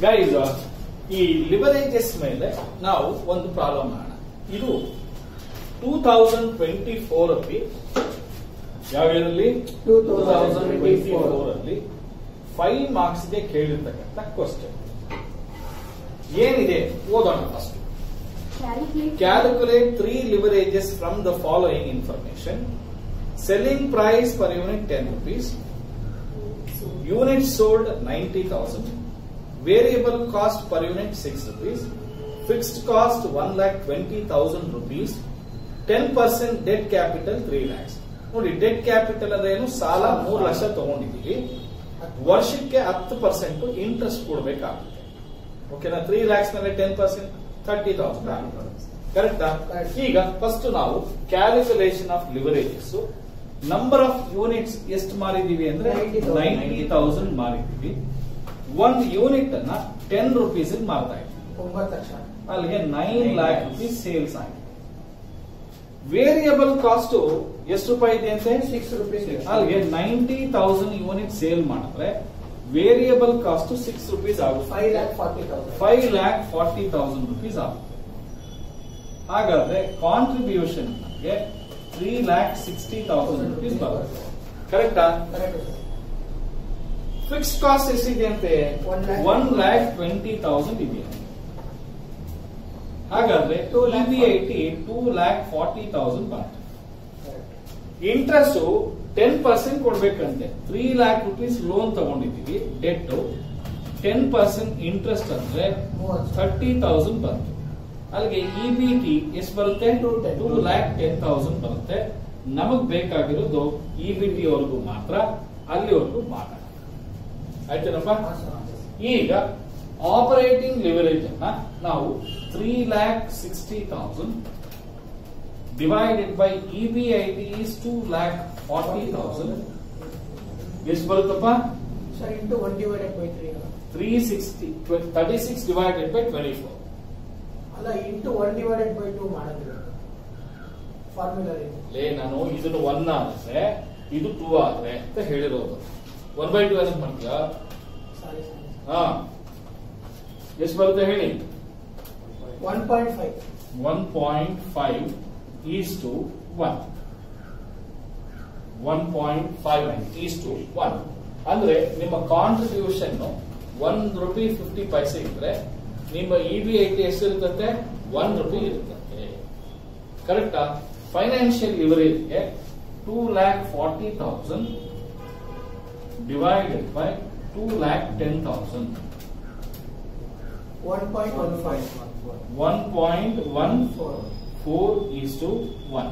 Guys ಈ leverages ಮೇಲೆ ನಾವು ಒಂದು ಪ್ರಾಬ್ಲಮ್ ಮಾಡೋಣ ಇದು ಟೂ ತೌಸಂಡ್ ಟ್ವೆಂಟಿ ಫೋರ್ ಅಲ್ಲಿ ಯಾವ ಇಯರಲ್ಲಿ ಟೂ ತೌಸಂಡ್ ಟ್ವೆಂಟಿ ಫೋರ್ ಅಲ್ಲಿ ಫೈವ್ ಮಾರ್ಕ್ಸ್ ಗೆ ಕೇಳಿರ್ತಕ್ಕಂಥ ಕ್ವಶನ್ ಏನಿದೆ ಓದೋಣ first Calculate. Calculate three leverages from the following information. Selling price per unit 10 rupees. Units sold 90,000. Variable cost per unit 6 rupees. Fixed cost 1 lakh 20,000 rupees. 10% debt capital 3 lakhs. ನೋಡಿ debt capital ಅಂದ್ರೆ ಏನು ಸಾಲ ಮೂರು ಲಕ್ಷ ತಗೊಂಡಿದ್ದೀವಿ ವರ್ಷಕ್ಕೆ ಹತ್ತು ಪರ್ಸೆಂಟ್ ಇಂಟ್ರೆಸ್ಟ್ ಕೊಡಬೇಕಾಗುತ್ತೆ ಓಕೆನಾ ತ್ರೀ ಲ್ಯಾಕ್ಸ್ ಮೇಲೆ ಟೆನ್ ಪರ್ಸೆಂಟ್ ತರ್ಟಿ ತೌಸಂಡ್ ಕರೆಕ್ಟಾ ಈಗ ಫಸ್ಟ್ ನಾವು calculation of leverages number of units ಎಷ್ಟು ಮಾರಿದೀವಿ ಅಂದ್ರೆ 90,000. ನೈಂಟಿ ತೌಸಂಡ್ ಮಾರಿದೀವಿ ಒಂದು ಯೂನಿಟ್ ಅನ್ನ ಟೆನ್ ರುಪೀಸ್ ಮಾರ್ತಾ ಇದ್ವಿ ಒಂಬತ್ತು ಲಕ್ಷ ಅಲ್ಲಿಗೆ ನೈನ್ ಲ್ಯಾಕ್ ರುಪೀಸ್ ಸೇಲ್ಸ್ ಆಗಿದೆ ವೇರಿಯಬಲ್ ಕಾಸ್ಟ್ ಎಷ್ಟು ರೂಪಾಯಿ ಇದೆ ಅಂತೆ ಸಿಕ್ಸ್ ರುಪೀಸ್ ಅಲ್ಲಿಗೆ ನೈಂಟಿ ತೌಸಂಡ್ ಯೂನಿಟ್ ಸೇಲ್ ಮಾಡಿದ್ರೆ ವೇರಿಯಬಲ್ ಕಾಸ್ಟ್ ಸಿಕ್ಸ್ ರುಪೀಸ್ ಆಗುತ್ತೆ five lakh forty thousand five lakh forty thousand rupees ಆಗುತ್ತೆ ಹಾಗಾದ್ರೆ ಕಾಂಟ್ರಿಬ್ಯೂಷನ್ ಗೆ three lakh sixty thousand rupees ಬರುತ್ತೆ ಕರೆಕ್ಟಾ ಕರೆಕ್ಟ್ ಫಿಕ್ಸ್ ಕಾಸ್ಟ್ ಎಷ್ಟಿದೆ ಅಂತೆ One lakh. One lakh twenty thousand ಇದೆಯಾ ಹಾಗಾದ್ರೆ Two lakh B I T two lakh forty thousand ಬರುತ್ತೆ ಕರೆಕ್ಟ್ ಇಂಟ್ರೆಸ್ಟ್ ಟೆನ್ ಪರ್ಸೆಂಟ್ ಕೊಡ್ಬೇಕಂತೆ ತ್ರೀ ಲ್ಯಾಕ್ ರುಪೀಸ್ ಲೋನ್ ತಗೊಂಡಿದ್ದೀವಿ ಡೆಟ್ ಟೆನ್ ಪರ್ಸೆಂಟ್ ಇಂಟ್ರೆಸ್ಟ್ ಅಂದ್ರೆ ಮೂವತ್ತು ಥರ್ಟಿ ತೌಸಂಡ್ ಬರುತ್ತೆ ಅಲ್ಲಿಗೆ ಇ ಬಿ ಟಿ ಎಷ್ಟು ಬರುತ್ತೆ Two ten. Two lakh ten thousand ಬರುತ್ತೆ ನಮಗ್ ಬೇಕಾಗಿರೋದು ಇ ಬಿ ಟಿ ವರೆಗೂ ಮಾತ್ರ ಅಲ್ಲಿವರೆಗೂ ಮಾತ್ರ ಆಯ್ತೇನಪ್ಪ ಈಗ ಆಪರೇಟಿಂಗ್ ಲಿವರೇಜ್ ಅನ್ನ ನಾವು three lakh sixty thousand divided by E B I T is two lakh forty thousand ಎಷ್ಟು ಬರುತ್ತಪ್ಪ sir into one divided by three three sixty thirty six divided by twenty four ಅಲ್ಲ into one divided by two ಮಾಡೋದಿಲ್ಲ formula ಇದೆ ಲೇ ನಾನು ಇದನ್ನು one ಆದ್ರೆ ಇದು ಟೂ ಆದ್ರೆ ಅಂತ ಹೇಳಿರೋದು ಒನ್ ಬೈ ಟೂ ಏನಂತ ಮಾಡ್ತೀಯಾ ಸಾರಿ ಸಾರಿ ಹಾ ಎಷ್ಟು ಬರುತ್ತೆ ಹೇಳಿ one point five one point five is to one one point five is to one ಅಂದ್ರೆ ನಿಮ್ಮ contribution one rupee fifty paise ಇದ್ರೆ ನಿಮ್ಮ ಇ ಬಿ ಐ ಟಿ ಎಷ್ಟು ಇರ್ತಂತೆ ಒನ್ ರುಪಿ ಇರ್ತಂತೆ ಕರೆಕ್ಟಾ ಫೈನಾನ್ಷಿಯಲ್ ಲಿವರೇಜ್ಗೆ two lakh forty thousand divided by two lakh ten thousand one point one five one point one four four is to one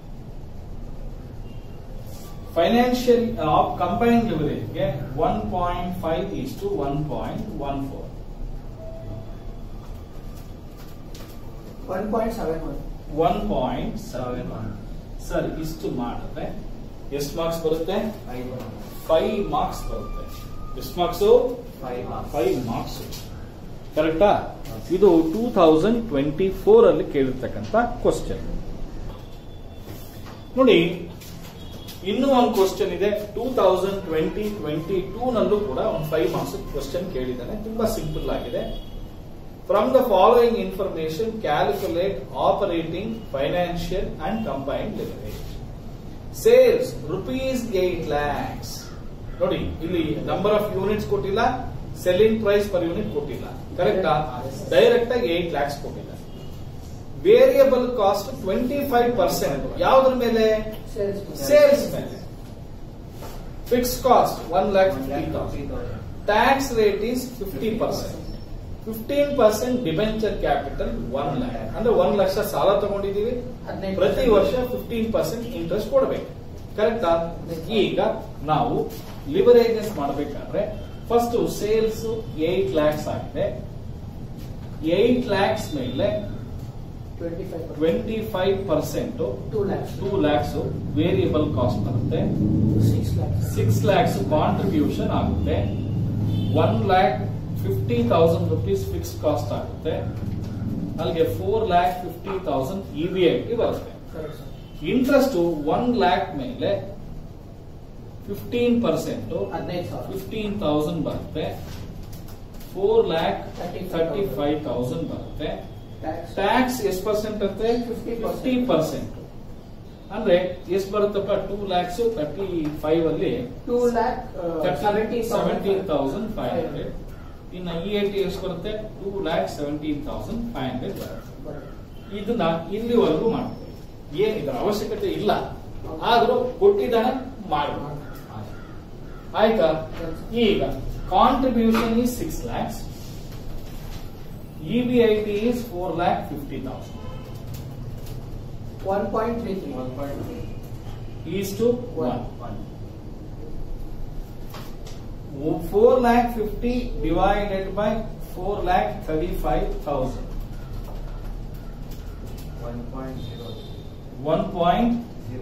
financial of combine ಲಿವರೇಜ್ಗೆ one point five is to one point one four one point seven one one point seven one sir ಇಷ್ಟು ಮಾಡಿದ್ರೆ ಎಷ್ಟು marks ಬರುತ್ತೆ five marks ಬರುತ್ತೆ ಎಷ್ಟು marks five marks ಕರೆಕ್ಟಾ ಇದು two thousand twenty four ಅಲ್ಲಿ ಕೇಳಿರ್ತಕ್ಕಂಥ ಕ್ವಶನ್ ನೋಡಿ ಇನ್ನೂ ಒಂದು ಕ್ವಶನ್ ಇದೆ two thousand twenty twenty two ನಲ್ಲೂ ಕೂಡ ಒಂದು ಫೈವ್ ಮಾರ್ಕ್ಸ್ ಕ್ವಶನ್ ಕೇಳಿದ್ದಾನೆ ತುಂಬಾ ಸಿಂಪಲ್ ಆಗಿದೆ from the following information calculate operating financial and combined leverage sales rupees eight lakhs ನೋಡಿ ಇಲ್ಲಿ ನಂಬರ್ ಆಫ್ ಯೂನಿಟ್ಸ್ ಕೊಟ್ಟಿಲ್ಲ ಸೆಲ್ಲಿಂಗ್ ಪ್ರೈಸ್ ಪರ್ ಯೂನಿಟ್ ಕೊಟ್ಟಿಲ್ಲ ಕರೆಕ್ಟಾ ಡೈರೆಕ್ಟ್ ಆಗಿ ಏಟ್ ಲ್ಯಾಕ್ಸ್ ಕೊಟ್ಟಿಲ್ಲ variable cost twenty five percent ಯಾವ್ದ್ರ ಮೇಲೆ ಸೇಲ್ಸ್ ಸೇಲ್ಸ್ ಮೇಲೆ fix cost one lakh fifty thousand tax rate is fifty percent fifteen percent debenture capital one lakh ಅಂದ್ರೆ ಒಂದ್ ಲಕ್ಷ ಸಾಲ ತಗೊಂಡಿದೀವಿ ಹದಿನೈದು ಪ್ರತಿ ವರ್ಷ ಫಿಫ್ಟೀನ್ ಪರ್ಸೆಂಟ್ ಇಂಟ್ರೆಸ್ಟ್ ಕೊಡಬೇಕು ಕರೆಕ್ಟಾ ಈಗ ನಾವು ಲಿವರೇಜಸ್ ಮಾಡಬೇಕಾದ್ರೆ ಫಸ್ಟ್ ಸೇಲ್ಸ್ ಏಟ್ ಲ್ಯಾಕ್ಸ್ ಆಗಿದೆ ಏಟ್ ಲ್ಯಾಕ್ಸ್ ಮೇಲೆ twenty five twenty five percent two lakhs two lakhs variable cost ಬರುತ್ತೆ six lakhs six lakhs contribution ಆಗುತ್ತೆ one lakh fifty thousand rupees fix cost ಆಗುತ್ತೆ ಅಲ್ಲಿಗೆ four lakh fifty thousand E B I T ಬರುತ್ತೆ correct sir interest one lakh ಮೇಲೆ fifteen percent ಹದಿನೈದು ಸಾವಿರ fifteen thousand ಬರುತ್ತೆ four lakh thirty five thousand ಬರುತ್ತೆ ಟ್ಯಾಕ್ಸ್ ಟ್ಯಾಕ್ಸ್ ಎಷ್ಟು ಪರ್ಸೆಂಟ್ ಅಂತೆ 50% ಫಿಫ್ಟಿ ಪರ್ಸೆಂಟ್ ಅಂದ್ರೆ ಎಷ್ಟು ಬರುತ್ತಪ್ಪ ಟೂ ಲ್ಯಾಕ್ಸ್ ತರ್ಟಿ ಫೈವ್ ಅಲ್ಲಿ two lakh seventeen thousand five hundred ಇನ್ನು ಇ ಐ ಟಿ ಎಷ್ಟು ಬರುತ್ತೆ two lakh seventeen thousand five hundred ಬರುತ್ತೆ ಇದನ್ನ ಇಲ್ಲಿವರೆಗೂ ಮಾಡ್ತೀವಿ ಏನ್ ಇದರ ಅವಶ್ಯಕತೆ ಇಲ್ಲ ಆದ್ರೂ ಕೊಟ್ಟಿದ್ದಾನೆ ಮಾಡಬೇಕು ಆಯ್ತಾ ಈಗ contribution is six lakhs E B I T is four lakh fifty thousand one point three three is to one four lakh fifty divided by four lakh thirty five thousand one point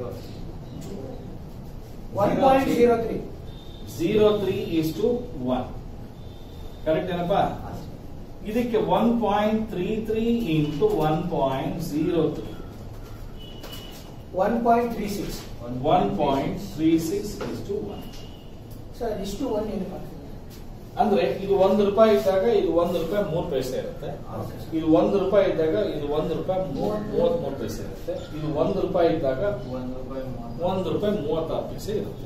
one point zero three zero three is to one correct ಏನಪ್ಪಾ ಇದಕ್ಕೆ one point three three into one point zero three one point three six one point three six is to one sir ಇಷ್ಟು one ಏನಕ್ಕೆ ಆಗ್ತದೆ ಅಂದ್ರೆ ಇದು ಒಂದು ರೂಪಾಯಿ ಇದ್ದಾಗ ಇದು ಒಂದು ರೂಪಾಯಿ ಮೂರು ಪೈಸೆ ಇರುತ್ತೆ ಇದು ಒಂದು ರೂಪಾಯಿ ಇದ್ದಾಗ ಇದು ಒಂದು ರೂಪಾಯಿ ಮೂವತ್ ಮೂರು ಪೈಸೆ ಇರುತ್ತೆ ಇದು ಒಂದು ರೂಪಾಯಿ ಇದ್ದಾಗ ಒಂದು ರೂಪಾಯಿ ಮೂವತ್ತಾರು ಪೈಸೆ ಇರುತ್ತೆ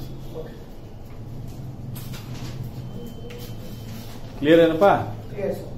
ಕ್ಲಿಯರ್ ಏನಪ್ಪಾ ಕ್ಲಿಯರ್ ಸರ್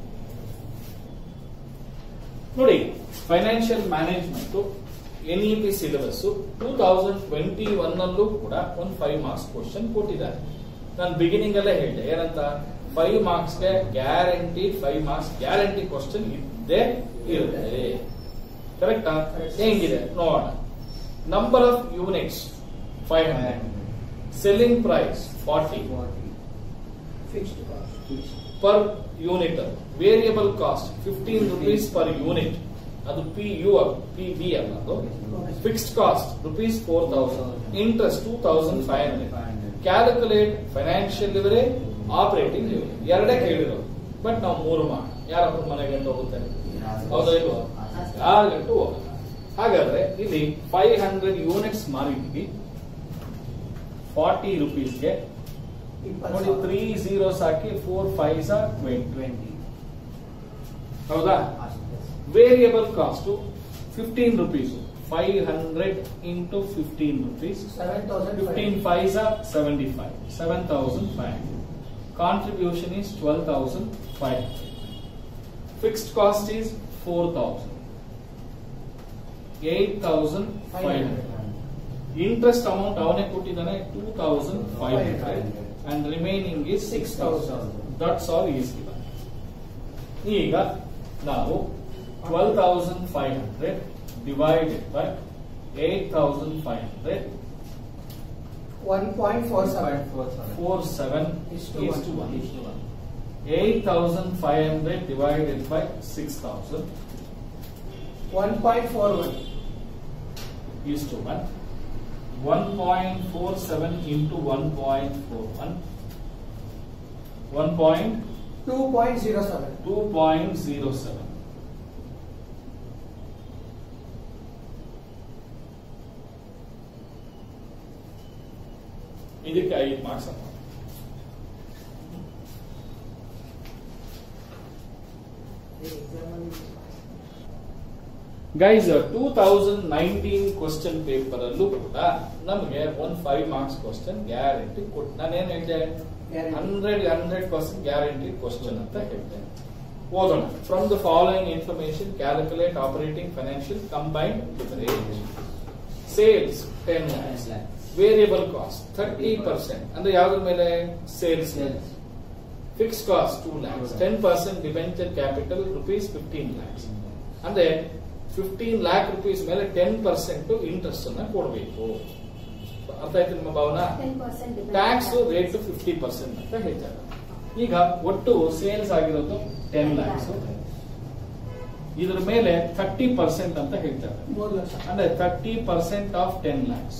ನೋಡಿ financial management N E P syllabus two thousand twenty one ಅಲ್ಲೂ ಕೂಡ ಒಂದು ಫೈವ್ ಮಾರ್ಕ್ಸ್ ಕ್ವಶನ್ ಕೊಟ್ಟಿದ್ದಾರೆ ನಾನು ಬಿಗಿನಿಂಗ್ ಅಲ್ಲೇ ಹೇಳಿದೆ ಏನಂತ ಫೈವ್ ಮಾರ್ಕ್ಸ್ ಗೆ guarantee five marks guarantee question ಇದ್ದೇ ಇರುತ್ತೆ ಕರೆಕ್ಟಾ ಹೆಂಗಿದೆ ನೋಡೋಣ number of units five hundred selling price forty fixed cost per unit variable cost fifteen rupees per unit ಅದು ಪಿ ಯು ಪಿ ಬಿ ಅಲ್ಲ ಅದು fixed cost rupees four thousand interest two thousand five hundred calculate financial leverage operating leverage ಎರಡೇ ಕೇಳಿರೋದು but ನಾವು ಮೂರು ಮಾಡಿ ಯಾರೊಬ್ಬರು ಮನೆ ಗಂಟು ಹೋಗುತ್ತೆ ಹೌದಾ ಇಲ್ವಾ ಆರು ಗಂಟು ಹೋಗುತ್ತೆ ಹಾಗಾದ್ರೆ ಇಲ್ಲಿ ಫೈವ್ ಹಂಡ್ರೆಡ್ ಯೂನಿಟ್ಸ್ ಮಾರಿದ್ವಿ ಫಾರ್ಟಿ ರುಪೀಸ್ಗೆ ನೋಡಿ ತ್ರೀ ಝೀರೋಸ್ ಹಾಕಿ ಫೋರ್ ಫೈವ್ ಟ್ವೆಂಟಿ ಹೌದಾ variable cost fifteen rupees five hundred into fifteen rupees seven thousand fifteen five seventy five seven thousand five hundred contribution is twelve thousand five hundred fixed cost is four thousand eight thousand five hundred interest amount ಅವನೇ ಕೊಟ್ಟಿದ್ದಾನೆ two thousand five hundred and remaining is six thousand that's all is given ಈಗ ನಾವು twelve thousand five hundred divided by eight thousand five hundred one point four seven four seven Is is to to one. one. Eight thousand five hundred divided by six thousand one point four one is to one. One point four seven into one point four one. One point two point zero seven two point zero seven. ಇದಕ್ಕೆ ಐದು marks ಅಪ್ಪ guys two thousand nineteen question paper ಅಲ್ಲೂ ಕೂಡ ನಮಗೆ ಒಂದ್ five marks question guarantee ಕೊಟ್ಟು ನಾನೇನ್ ಹೇಳಿದೆ Guarantee. Hundred hundred percent guarantee question ಅಂತ ಹೇಳ್ತೇನೆ ಓದೋಣ from the following information calculate operating financial combined leverage sales ten lakhs variable cost thirty percent ಅಂದ್ರೆ ಯಾವ್ದ್ರ ಮೇಲೆ sales fix cost two lakhs ten percent debenture capital rupees fifteen lakhs ಅಂದ್ರೆ fifteen lakh rupees ಮೇಲೆ ten percent interest ಅನ್ನ ಕೊಡಬೇಕು ಅರ್ಥ ಆಯ್ತು ನಿಮ್ಮ Bhavana ten percent tax rate fifty percent ಅಂತ ಹೇಳ್ತಾರೆ ಈಗ ಒಟ್ಟು ಸೇಲ್ಸ್ ಆಗಿರೋದು ಟೆನ್ ಲ್ಯಾಕ್ಸ್ ಇದ್ರ ಮೇಲೆ ಥರ್ಟಿ ಪರ್ಸೆಂಟ್ ಅಂತ ಹೇಳ್ತಾರೆ ಮೂರು ಲಕ್ಷ ಅಂದ್ರೆ thirty percent of ten lakhs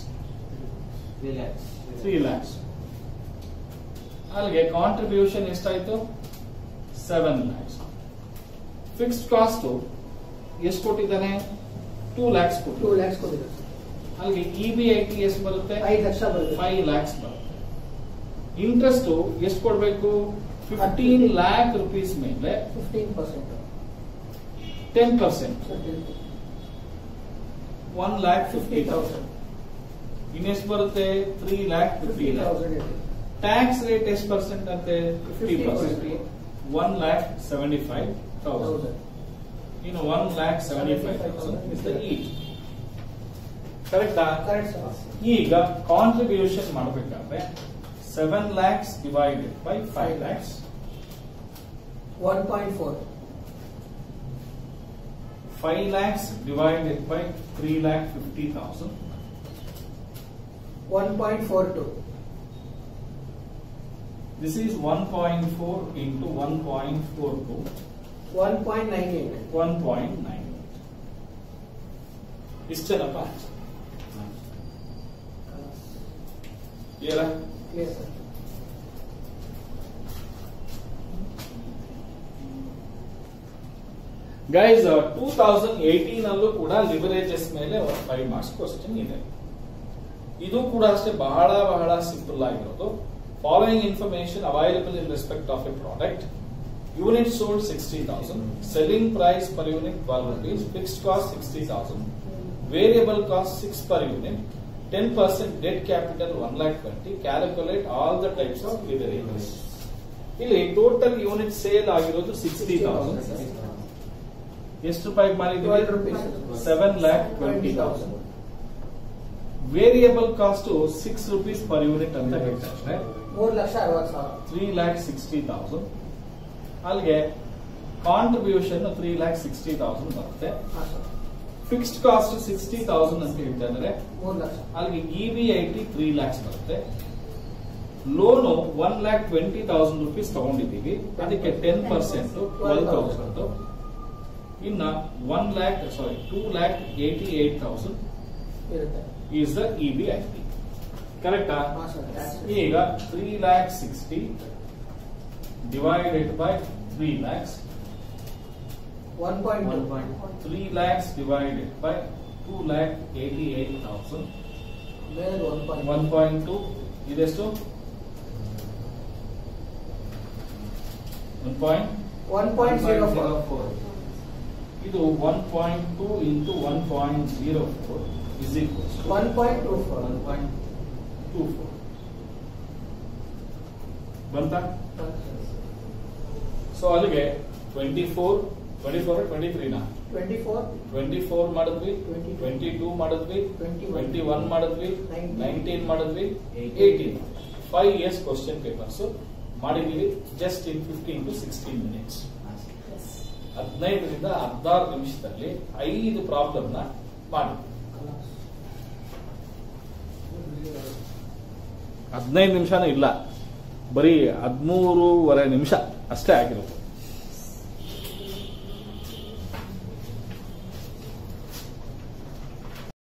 three lakhs ಅಲ್ಲಿಗೆ ಕಾಂಟ್ರಿಬ್ಯೂಷನ್ ಎಷ್ಟಾಯ್ತು ಸೆವೆನ್ ಲ್ಯಾಕ್ಸ್ ಫಿಕ್ಸ್ಡ್ ಕಾಸ್ಟ್ ಎಷ್ಟು ಕೊಟ್ಟಿದ್ದಾನೆ ಟೂ ಲ್ಯಾಕ್ಸ್ ಟೂ ಕೊಟ್ಟು ಲ್ಯಾಕ್ಸ್ ಕೊಟ್ಟಿದ್ದಾರೆ ಅಲ್ಲಿಗೆ ಇ ಬಿ ಐ ಟಿ ಎಷ್ಟು ಬರುತ್ತೆ ಐದು ಲಕ್ಷ ಬರುತ್ತೆ ಫೈವ್ ಲ್ಯಾಕ್ಸ್ ಬರುತ್ತೆ ಇಂಟ್ರೆಸ್ಟ್ ಎಷ್ಟು ಕೊಡಬೇಕು ಫಿಫ್ಟೀನ್ ಲ್ಯಾಕ್ ರುಪೀಸ್ ಮೇಲೆ fifteen percent ten percent one lakh fifty fifty thousand thousand ಇನ್ನೆಷ್ಟು ಬರುತ್ತೆ three lakh fifty fifty thousand tax rate ಎಷ್ಟು ಪರ್ಸೆಂಟ್ ಅಂತೆ fifty percent one lakh seventy five thousand thousand ಇನ್ನು one lakh seventy five thousand is the E ಕರೆಕ್ಟಾ correct sir ಈಗ contribution ಮಾಡಬೇಕಾದ್ರೆ seven lakhs divided by five lakhs one point four five lakhs divided by three lakh fifty thousand one point four to this is one point four into one point four to one point nine eight one point nine ಇಷ್ಟೇನಪ್ಪ ಏರ clear sir guys two thousand eighteen ಅಲ್ಲೂ ಕೂಡ leverages ಮೇಲೆ ಒಂದು five marks question ಇದೆ ಇದು ಕೂಡ ಅಷ್ಟೇ ಬಹಳ ಬಹಳ ಸಿಂಪಲ್ ಆಗಿರೋದು following information available in respect of a product unit sold sixty thousand selling price per unit twelve rupees fixed cost sixty thousand variable cost six per unit ten percent debt capital one lakh twenty calculate all the types of leverages ಇಲ್ಲಿ total unit sale ಆಗಿರೋದು sixty thousand ಎಷ್ಟು ರೂಪಾಯಿಗೆ twelve ಮಾಡಿದ್ವಿ rupees seven lakh twenty thousand variable cost six rupees per unit ಅಂತ ಹೇಳ್ತಾರೆ ಮೂರು ಲಕ್ಷ ಅರವತ್ತು ಸಾವಿರ ತ್ರೀ ಲ್ಯಾಕ್ ಸಿಕ್ಸ್ಟಿ ತೌಸಂಡ್ ಅಲ್ಲಿಗೆ contribution three lakh sixty thousand ಬರುತ್ತೆ ಹಾಂ sir fixed cost sixty thousand ಅಂತ ಹೇಳ್ತಾ ಇದ್ದಾರೆ ಮೂರು ಲಕ್ಷ ಅಲ್ಲಿಗೆ E V I T three lakhs ಬರುತ್ತೆ loan one lakh twenty thousand rupees ತಗೊಂಡಿದ್ದೀವಿ ಅದಕ್ಕೆ ಟೆನ್ ಪರ್ಸೆಂಟ್ ಟ್ವೆಲ್ ತೌಸಂಡ್ ಇನ್ನ one lakh sorry two lakh eighty eight thousand ಇರುತ್ತೆ is the E B I T ಕರೆಕ್ಟಾ ಹಾಂ ಸರ್ ಟ್ಯಾಕ್ಸ್ ಈಗ three lakh sixty divided by three lakhs one point One two point. Three lakhs divided by two lakh eighty eight thousand ಮೇಲೆ one point one point two ಇದೆಷ್ಟು one point one point zero four ಇದು one point two into one point zero four is equals one point two four One point. Two four ಬಂತ so ಅಲ್ಲಿಗೆ twenty four twenty four twenty ತ್ರೀನಾ twenty four twenty four ಮಾಡಿದ್ವಿ 22. Twenty two ಮಾಡಿದ್ವಿ 21. Twenty one ಮಾಡಿದ್ವಿ 19. Nineteen ಮಾಡಿದ್ವಿ Eighteen. Eighteen five years question papers ಮಾಡಿದೀವಿ just in fifteen to sixteen minutes ಹದಿನೈದರಿಂದ ಹದಿನಾರು ನಿಮಿಷದಲ್ಲಿ ಐದು ಪ್ರಾಬ್ಲಮ್ ನ ಮಾಡಿ ಹದಿನೈದು ನಿಮಿಷನೂ ಇಲ್ಲ ಬರೀ ಹದಿಮೂರುವರೆ ನಿಮಿಷ ಅಷ್ಟೇ ಆಗಿರುತ್ತೆ